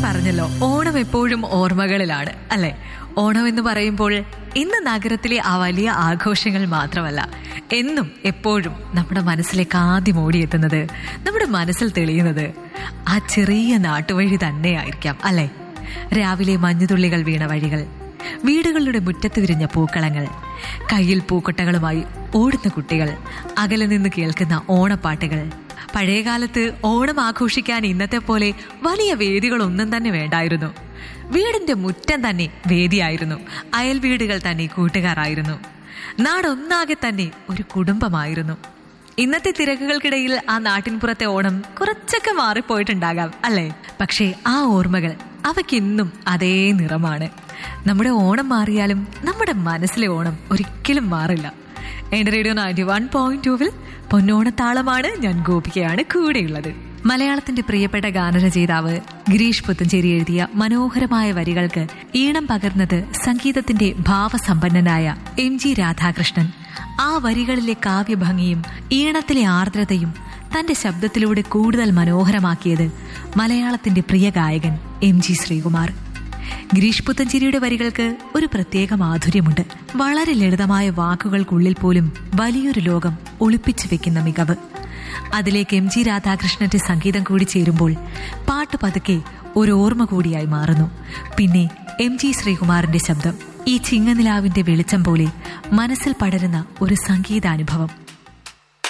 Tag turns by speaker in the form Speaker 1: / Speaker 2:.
Speaker 1: പറഞ്ഞല്ലോ ഓണം എപ്പോഴും ഓർമ്മകളിലാണ് അല്ലെ ഓണം എന്ന് പറയുമ്പോൾ ഇന്ന് നഗരത്തിലെ ആ വലിയ ആഘോഷങ്ങൾ മാത്രമല്ല എന്നും എപ്പോഴും നമ്മുടെ മനസ്സിലേക്ക് ആദ്യം ഓടിയെത്തുന്നത് നമ്മുടെ മനസ്സിൽ തെളിയുന്നത് ആ ചെറിയ നാട്ടുവഴി തന്നെയായിരിക്കാം അല്ലെ രാവിലെ മഞ്ഞുതുള്ളികൾ വീണ വഴികൾ വീടുകളുടെ മുറ്റത്ത് വിരിഞ്ഞ പൂക്കളങ്ങൾ കയ്യിൽ പൂക്കൊട്ടകളുമായി ഓടുന്ന കുട്ടികൾ അകലെ നിന്ന് കേൾക്കുന്ന ഓണപ്പാട്ടുകൾ പഴയകാലത്ത് ഓണം ആഘോഷിക്കാൻ ഇന്നത്തെ പോലെ വലിയ വേദികളൊന്നും തന്നെ വേണ്ടായിരുന്നു വീടിന്റെ മുറ്റം തന്നെ വേദിയായിരുന്നു അയൽ വീടുകൾ തന്നെ കൂട്ടുകാരായിരുന്നു നാടൊന്നാകെ തന്നെ ഒരു കുടുംബമായിരുന്നു ഇന്നത്തെ തിരക്കുകൾക്കിടയിൽ ആ നാട്ടിൻപുറത്തെ ഓണം കുറച്ചൊക്കെ മാറിപ്പോയിട്ടുണ്ടാകാം അല്ലേ പക്ഷേ ആ ഓർമ്മകൾ അവയ്ക്കിന്നും അതേ നിറമാണ് നമ്മുടെ ഓണം മാറിയാലും നമ്മുടെ മനസ്സിലെ ഓണം ഒരിക്കലും മാറില്ല എന്റെ റേഡിയോ നയൻറ്റി വൺ പോയിന്റ് ടൂവിൽ പൊന്നോണത്താളമാണ് ഞാൻ ഗോപികയാണ് കൂടെയുള്ളത് മലയാളത്തിന്റെ പ്രിയപ്പെട്ട ഗാനരചയിതാവ് ഗിരീഷ് പുത്തഞ്ചേരി എഴുതിയ മനോഹരമായ വരികൾക്ക് ഈണം പകർന്നത് സംഗീതത്തിന്റെ ഭാവസമ്പന്നനായ എം ജി രാധാകൃഷ്ണൻ ആ വരികളിലെ കാവ്യഭംഗിയും ഈണത്തിലെ ആർദ്രതയും തന്റെ ശബ്ദത്തിലൂടെ കൂടുതൽ മനോഹരമാക്കിയത് മലയാളത്തിന്റെ പ്രിയ ഗായകൻ എം ജി ശ്രീകുമാർ ഗിരീഷ് പുത്തഞ്ചേരിയുടെ വരികൾക്ക് ഒരു പ്രത്യേക മാധുര്യമുണ്ട് വളരെ ലളിതമായ വാക്കുകൾക്കുള്ളിൽ പോലും വലിയൊരു ലോകം ഒളിപ്പിച്ചു വെക്കുന്ന മികവ് അതിലേക്ക് എം ജി രാധാകൃഷ്ണന്റെ സംഗീതം കൂടി ചേരുമ്പോൾ പാട്ട് പതുക്കെ ഒരു ഓർമ്മ കൂടിയായി മാറുന്നു പിന്നെ എം ജി ശ്രീകുമാറിന്റെ ശബ്ദം ഈ ചിങ്ങനിലാവിന്റെ വെളിച്ചം പോലെ മനസ്സിൽ പടരുന്ന ഒരു സംഗീതാനുഭവം